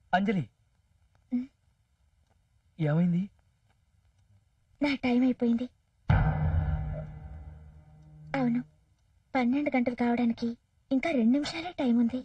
అంజలి ఏమైంది నా టైం అయిపోయింది అవును పన్నెండు గంటలు కావడానికి ఇంకా రెండు నిమిషాలే టైం ఉంది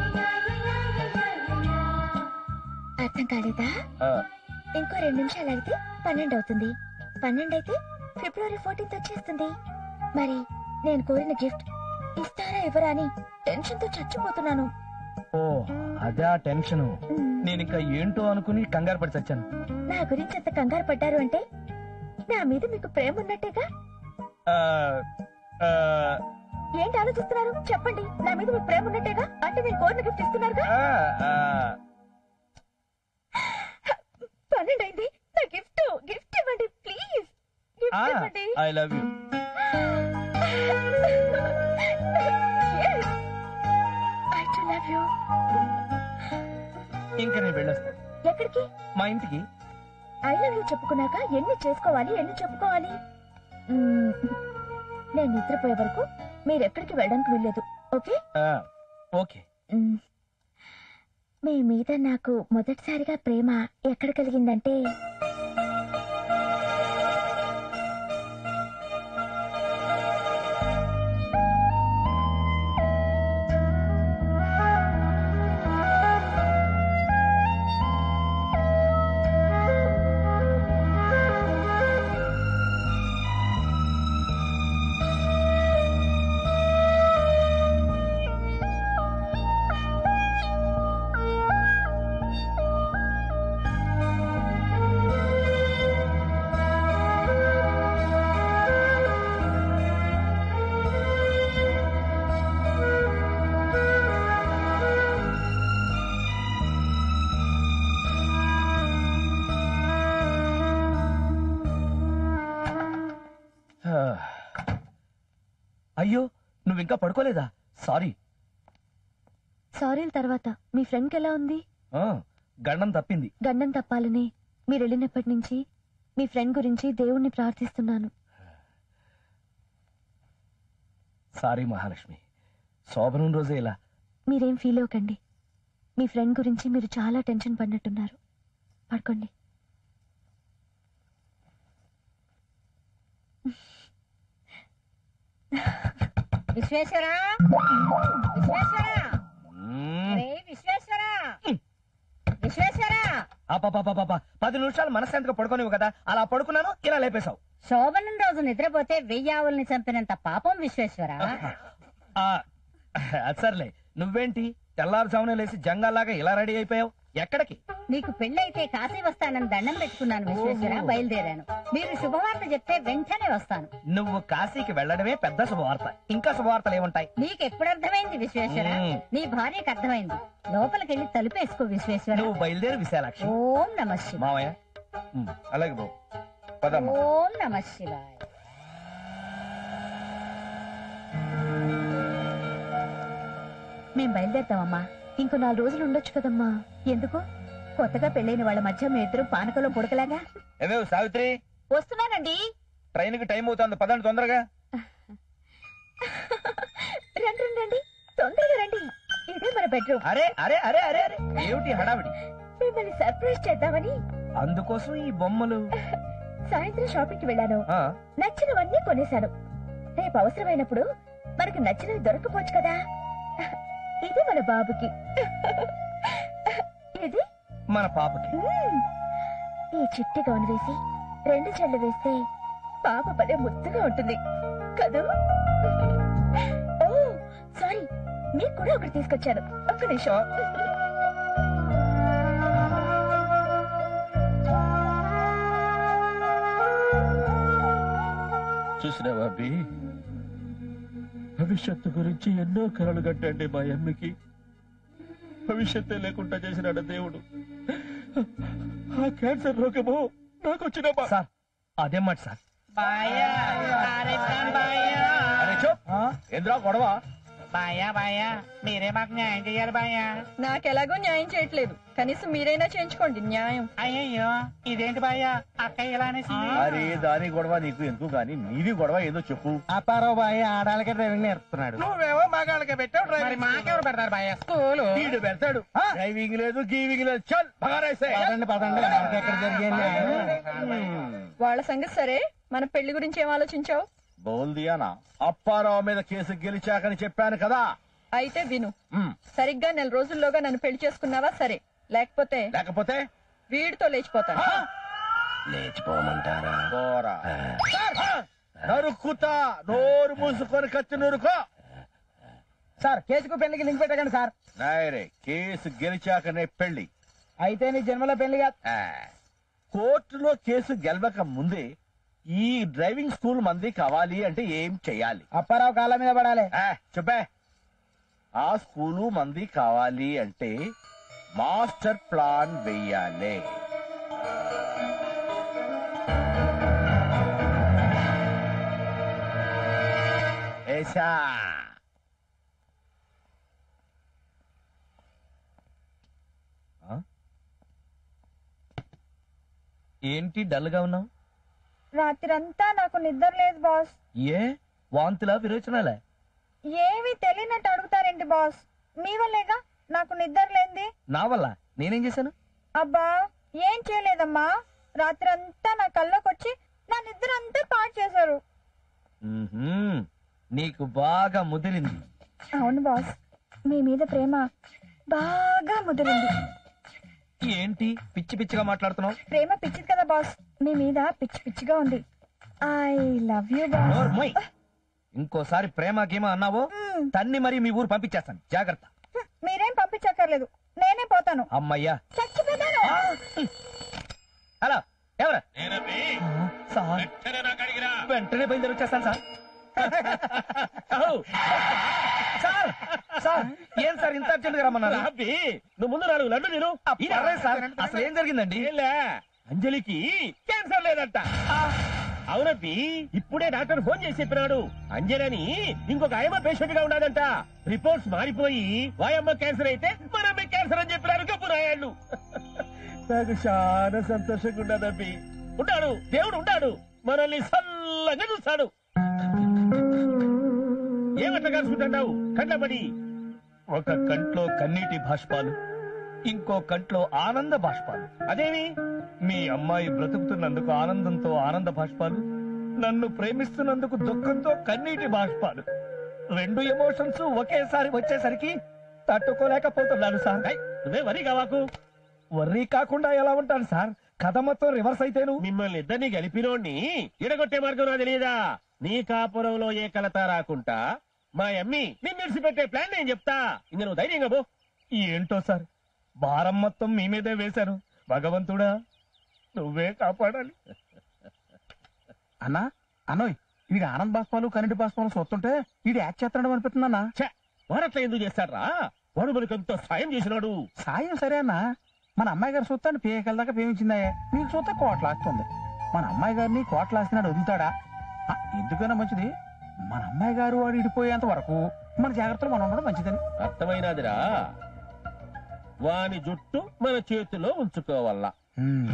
అర్థం కాలేదా ఆ, ఇంకో రెండు నిమిషాలు అయితే పన్నెండు అవుతుంది పన్నెండు అయితే ఫిబ్రవరి ఫోర్టీన్త్ వచ్చేస్తుంది మరి నేను కోరిన గిఫ్ట్ ఇస్తారా ఎవరా అని టెన్షన్ తో చచ్చిపోతున్నాను ఓ అదే ఆ టెన్షన్ మ్మ్. నేను ఇంకా ఏంటో అనుకుని కంగారు పడి చచ్చాను నా గురించి అంత కంగారు పడ్డారు అంటే నా మీద మీకు ప్రేమ ఉన్నట్టేగా ఆ, ఆ, ఏంటి ఆలోచిస్తున్నారు చెప్పండి నా మీద మీకు ప్రేమ ఉన్నట్టేగా అంటే నేను కోరిన గిఫ్ట్ ఇస్తున్నారుగా ఆ, ఆ. పన్నెండు అయింది నా గిఫ్ట్ గిఫ్ట్ ఇవ్వండి ప్లీజ్ గిఫ్ట్ ఆ, ఇవ్వండి I love you Yes. I too love you. ఇంకా నేను వెళ్ళొస్తాను ఎక్కడికి మా ఇంటికి ఐ లవ్ యూ చెప్పుకున్నాక ఎన్ని చేసుకోవాలి ఎన్ని చెప్పుకోవాలి మ్మ్. నేను నిద్రపోయే వరకు మీరు ఎక్కడికి వెళ్ళడానికి వెళ్ళలేదు ఓకే ఆ, ఓకే మ్మ్. మీ మీద నాకు మొదటిసారిగా ప్రేమ ఎక్కడ కలిగిందంటే ఆ. అయ్యో నువ్వు ఇంకా పడుకోలేదా సారీ సారీల తర్వాత మీ ఫ్రెండ్కి ఎలా ఉంది ఆ, గండం తప్పింది గండం తప్పాలని మీరు వెళ్ళినప్పటి నుంచి మీ ఫ్రెండ్ గురించి దేవుణ్ణి ప్రార్థిస్తున్నాను సారీ మహాలక్ష్మి శోభనం రోజే ఇలా మీరేం ఫీల్ అవ్వకండి మీ ఫ్రెండ్ గురించి మీరు చాలా టెన్షన్ పడినట్టున్నారు పడుకోండి విశ్వేశ్వర విశ్వేశ్వర మ్మ్. రే విశ్వేశ్వర విశ్వేశ్వర అబ్బబ్బబ్బబ్బబ్బ. పది నిమిషాలు మనశ్శాంతిగా పడుకోనివ్వు కదా అలా పడుకున్నాను ఇలా లేపేశావు శోభనం రోజు నిద్రపోతే వెయ్యి ఆవుల్ని చంపినంత పాపం విశ్వేశ్వర ఆ, అది సర్లే నువ్వేంటి తెల్లారుజామునే లేచి జంగాల్లాగా ఇలా రెడీ అయిపోయావు ఎక్కడికి నీకు పెళ్ళైతే కాశీ వస్తానని దండం పెట్టుకున్నాను విశ్వేశ్వర ఓహో. బయలుదేరాను మీరు శుభవార్త చెప్తే వెంటనే వస్తాను నువ్వు కాశీకి వెళ్ళడమే పెద్ద శుభవార్త ఇంకా శుభవార్తలు ఏముంటాయి నీకు ఎప్పుడు అర్థమైంది విశ్వేశ్వర మ్మ్. నీ భార్యకు అర్థమైంది లోపలికెళ్ళి తలుపేసుకో విశ్వేశ్వర నువ్వు బయలుదేరి విశాలాక్షి ఓం నమ శివాయ మావయ్య ఉమ్, అలాగే బాబు పదమ్మా ఓం నమ శివాయ మేం బయలుదేరుతామమ్మా ఇంకో నాలుగు రోజులు ఉండొచ్చు కదమ్మా ఎందుకు కొత్తగా పెళ్ళైన వాళ్ళ మధ్య మీ ఇద్దరు పానకంలో పుడకలాగా ఏమేవ్ సావిత్రి వస్తున్నానండి ట్రైన్ కి టైం అవుతుంది పదండి తొందరగా రండి రండి రండి తొందరగా రండి ఇదే మన బెడ్రూమ్ అరే అరే అరే అరే అరే ఏమిటి హడావిడి మిమ్మల్ని సర్ప్రైజ్ చేద్దామని అందుకోసం ఈ బొమ్మలు సాయంత్రం షాపింగ్ కి వెళ్ళాను ఆ నచ్చినవన్నీ కొనేశాను రేపు అవసరమైనప్పుడు మనకు నచ్చినవి దొరకపోవచ్చు కదా ఇది మన బాబుకి ఇది మన పాపకి మ్మ్. ఈ చిట్టి గౌన్ వేసి రెండు చెళ్ళు వేస్తే పాప భలే ముద్దుగా ఉంటుంది కదూ ఓ సారీ మీకు కూడా ఒకటి తీసుకొచ్చాను ఒక్క నిమిషం చూసినావా అబ్బి భవిష్యత్తు గురించి ఎన్నో కలలు కట్టండి మా అమ్మకి భవిష్యత్తే లేకుండా చేసినాడు దేవుడు ఆ క్యాన్సర్ రోగము నాకు వచ్చిన బా- సార్ అదేం మాట సార్ అరే చూప్ ఏంద్రా గొడవ బాయా బాయా మీరే మాకు న్యాయం చెయ్యాలి బాయా నాకెలాగో న్యాయం చేయట్లేదు కనీసం మీరైనా చేయించుకోండి న్యాయం అయ్యయ్యో ఇదేంటి బాయా అక్క ఇలా అనేసింది అరే దాని గొడవ నీకు ఎందుకు గాని నీది గొడవ ఏదో చెప్పు అప్పారావు బాయ్ ఆడాలకే డ్రైవింగ్ నేర్పుతున్నాడు నువ్వేమో మగాళ్ళకి పెట్టావు మరి మాకెవరు పెడతారు బాయా స్కూల్ వీడు పెడతాడు డ్రైవింగ్ లేదు గీవింగ్ లేదు చల్ బగారేసే పదండి పదండి మనకి ఎక్కడ జరిగింది వాళ్ళ సంగతి సరే మన పెళ్లి గురించి ఏం ఆలోచించావు బోల్ దియానా అప్పారావు మీద కేసు గెలిచాకని చెప్పాను కదా అయితే విను మ్మ్. సరిగ్గా నెల రోజుల్లోగా నన్ను పెళ్లి చేసుకున్నావా సరే లేకపోతే లేకపోతే వీడితో లేచిపోతాను లేచిపోమంటారా పోరా నరుక్కుతా నోరు మూసుకొని కత్తి నూరుకో సార్ కేసుకు పెళ్లికి లింక్ పెట్టకండి సార్ నాయరే కేసు గెలిచాకనే పెళ్లి అయితే నీ జన్మలో పెళ్లి కాదు ఆ, కోర్టులో కేసు గెలవక ముందే ఈ డ్రైవింగ్ స్కూల్ మంది కావాలి అంటే ఏం చెయ్యాలి అప్పారావు కాళ్ళ మీద పడాలి ఆ, చెప్పే ఆ స్కూలు మంది కావాలి అంటే మాస్టర్ ప్లాన్ వెయ్యాలి ఏసా ఏంటి డల్ గా ఉన్నావు రాత్రంతా నాకు నిద్ర లేదు బాస్ ఏ వాంతులా విరోచనాలే ఏమీ తెలియనట్టు అడుగుతారేంటి బాస్ మీ వల్లేగా నాకు నిద్ర లేంది నా వల్ల నేనేం చేశాను అబ్బా ఏం చేయలేదమ్మా రాత్రంతా నా కల్లోకి వచ్చి నా నిద్ర అంతా పాడు చేశారు మ్మ్హ్మ్. నీకు బాగా ముదిరింది అవును బాస్ మీ మీద ప్రేమ బాగా ముదిరింది ఏంటి పిచ్చి పిచ్చిగా మాట్లాడుతున్నావు ప్రేమ పిచ్చిది కదా బాస్ మీ మీద పిచ్చి పిచ్చిగా ఉంది ఐ లవ్ యూ బాస్ నోర్మోయ్. ఇంకోసారి ప్రేమ గీమ అన్నావో తన్ని మరి మీ ఊరు పంపించేస్తాను జాగ్రత్త హ్మ్, మీరేం పంపించక్కర్లేదు నేనే పోతాను అమ్మయ్యా చచ్చిపోతాను హలో ఎవరు సార్ వెంటనే బయలుదేరి వచ్చేస్తాను సార్ ఔ. సార్ సార్ ఏం సార్ ఇంత అర్జెంట్ గా రమ్మన్నారు నువ్వు ముందు నాలుగు లడ్డు నేను పర్లేదు సార్ అసలు ఏం జరిగిందండి ఏంలే, అంజలికి క్యాన్సర్ లేదంట అవునప్పి ఇప్పుడే డాక్టర్ ఫోన్ చేసి చెప్పినాడు అంజలని ఇంకొక ఆయమ్మ పేషెంట్ గా ఉన్నాడంట రిపోర్ట్స్ మారిపోయి వాయమ్మ క్యాన్సర్ అయితే మనమ్మ క్యాన్సర్ అని చెప్పినారు కప్పు రాయాళ్ళు నాకు చాలా సంతోషంగా ఉన్నదప్పి ఉంటాడు దేవుడు ఉంటాడు మనల్ని సల్లంగా చూస్తాడు ఏమట్లా కలుసుకుంటున్నావు కంటపడి ఒక కంట్లో కన్నీటి బాష్పాలు ఇంకో కంట్లో ఆనంద బాష్పాలు అదేమి మీ అమ్మాయి బ్రతుకుతున్నందుకు ఆనందంతో ఆనంద బాష్పాలు నన్ను ప్రేమిస్తున్నందుకు దుఃఖంతో కన్నీటి బాష్పాలు రెండు ఎమోషన్స్ ఒకేసారి వచ్చేసరికి తట్టుకోలేకపోతున్నాను సార్ ఏయ్, నువ్వే వరి కావాకు వర్రీ కాకుండా ఎలా ఉంటాను సార్ కథ మొత్తం రివర్స్ అయితేను మిమ్మల్ని ఇద్దరిని గెలిపినోడిని ఇడగొట్టే మార్గం నా తెలియదా నీ కాపురంలో ఏ కలత రాకుండా మా అమ్మి నిన్ను విడిచిపెట్టే ప్లాన్ నేను చెప్తా ఇంక నువ్వు ధైర్యంగా పో ఏంటో సార్ భారం మొత్తం మీ మీదే వేశాను భగవంతుడా నువ్వే కాపాడాలి అన్నా అన్నోయ్ ఇది ఆనంద్ బాష్పాలు కరెంటు బాష్పాలు చూస్తుంటే ఇది యాక్ట్ చేస్తున్నాడు అనిపిస్తుంది అన్న ఛ, వాడట్లా ఎందుకు చేస్తాడ్రా వాడు మనకు ఎంతో సాయం చేసినాడు సాయం సరే అన్న మన అమ్మాయి గారు చూస్తాను పేకల దాకా ప్రేమించిందా నీకు చూస్తే కోట్లాస్తుంది మన అమ్మాయి గారిని కోట్లాస్తున్నాడు వదులుతాడా ఆ, ఎందుకైనా మంచిది మన అమ్మాయి గారు వాడు ఇడిపోయేంత వరకు మన జాగ్రత్తలు మనం ఉండడం మంచిదని అర్థమైనదిరా వాని జుట్టు మన చేతిలో ఉంచుకోవాలా హ్మ్.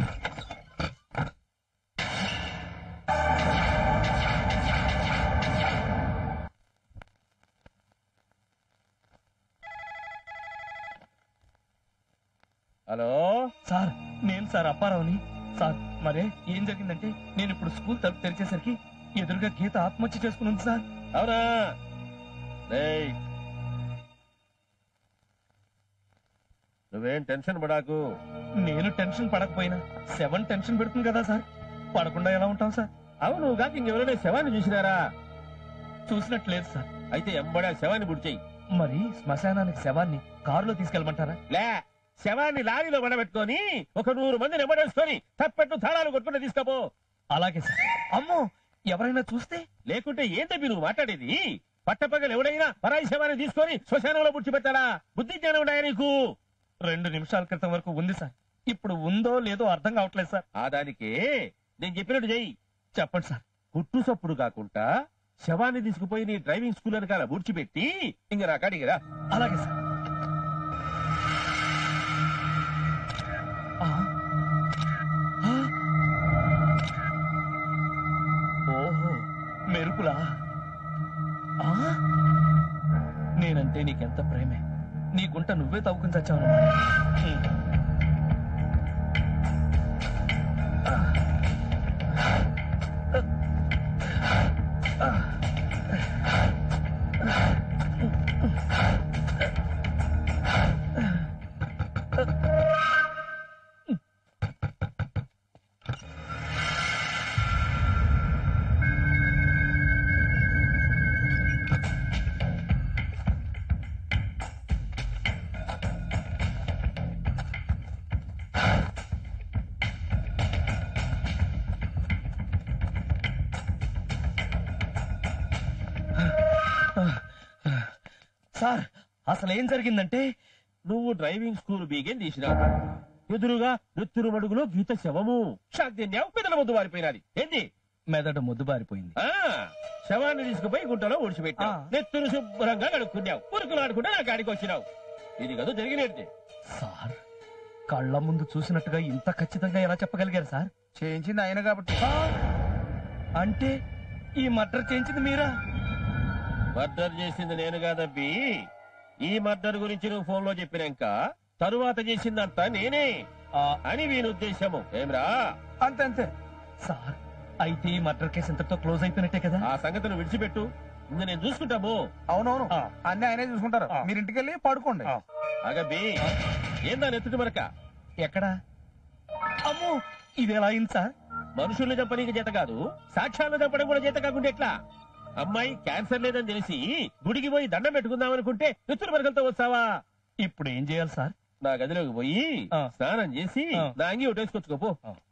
హలో సార్ నేను సార్ అప్పారావుని సార్ మరే ఏం జరిగిందంటే నేను ఇప్పుడు స్కూల్ తలుపు తెరిచేసరికి ఎదురుగా గీత ఆత్మహత్య చేసుకుని ఉంది సార్ అవునా రేయ్. నువ్వేం టెన్షన్ పడాకు నేను టెన్షన్ పడకపోయినా సెవెన్ టెన్షన్ పెడుతుంది కదా సార్ పడకుండా ఎలా ఉంటాం సార్ అవును కాక ఇంకెవరైనా శవాన్ని చూసినారా చూసినట్లేదు సార్ అయితే ఎంబడా శవాన్ని బుడిచేయి మరి శ్మశానానికి శవాన్ని కారులో తీసుకెళ్ళమంటారా లే శవాన్ని లారీలో పడబెట్టుకొని ఒక నూరు మందిని ఎంబడేసుకొని తప్పెట్టు తాళాలు కొట్టుకుని తీసుకపో అలాగే సార్ అమ్మో ఎవరైనా చూస్తే లేకుంటే ఏం తప్పి నువ్వు మాట్లాడేది పట్టపగలు ఎవడైనా పరాయి శవాన్ని తీసుకొని శ్మశానంలో పుడిచిపెట్టాలా బుద్ధి జ్ఞానం ఉన్నాయా నీకు రెండు నిమిషాల క్రితం వరకు ఉంది సార్ ఇప్పుడు ఉందో లేదో అర్థం కావట్లేదు సార్ ఆ దానికి నేను చెప్పినట్టు చెయ్యి చెప్పండి సార్ కుట్టు సప్పుడు కాకుండా శవాన్ని తీసుకుపోయి నీ డ్రైవింగ్ స్కూల్ వెనకాల ఊడ్చిపెట్టి ఇంక నా కాడికి రా అలాగే సార్ ఆ. ఆ. ఓహో మెరుపులా ఆ? నేనంటే నీకెంత ప్రేమే నీ గుంట నువ్వే తవ్వుకుని చచ్చావు సార్ అసలు ఏం జరిగిందంటే నువ్వు డ్రైవింగ్ స్కూల్ బీగేం తీసినావు ఎదురుగా నెత్తురు మడుగులో గీత శవము షాద్యం పెదల ముద్దు వారిపోయినది ఏంది మెదడు ముద్దు బారిపోయింది ఆ శవాన్ని తీసుకుపోయి గుంటలో ఊడ్చిపెట్టావు ఆ. నెత్తురు శుభ్రంగా కడుక్కున్నావు పురుకులు ఆడుకుంటే నా కాడికి వచ్చినావు ఇది కదా జరిగినట్టే సార్ కళ్ళ ముందు చూసినట్టుగా ఇంత ఖచ్చితంగా ఎలా చెప్పగలిగారు సార్ చేయించింది ఆయన కాబట్టి అంటే ఈ మర్డర్ చేయించింది మీరా మర్డర్ చేసింది నేను కాదబ్బి ఈ మర్డర్ గురించి నువ్వు ఫోన్ లో చెప్పినాక తరువాత చేసిందంతా నేనే ఆ, అని వీని ఉద్దేశము ఏమ్రా అంతే అంతే సార్ అయితే ఈ మర్డర్ కేసు ఇంతటితో క్లోజ్ అయిపోయినట్టే కదా ఆ సంగతిని విడిచిపెట్టు ఇంక నేను చూసుకుంటాము అవునవును ఆ. అన్ని ఆయనే చూసుకుంటారు ఆ. మీరు ఇంటికి వెళ్ళి పడుకోండి ఆ. అగబ్బి ఏందా నెత్తుటి మరక ఎక్కడా అమ్మో ఇది ఎలా అయింది సార్ మనుషుల్ని చంపనీకి చేత కాదు సాక్ష్యాలను చంపడం కూడా చేత కాకుండా ఎట్లా అమ్మాయి క్యాన్సర్ లేదని తెలిసి గుడికి పోయి దండం పెట్టుకుందాం అనుకుంటే నెత్తురు మరకలతో వస్తావా ఇప్పుడు ఏం చేయాలి సార్ నా గదిలోకి పోయి ఆ. స్నానం చేసి ఆ. నా అంగి ఒకటేసుకొచ్చుకోపో ఆ.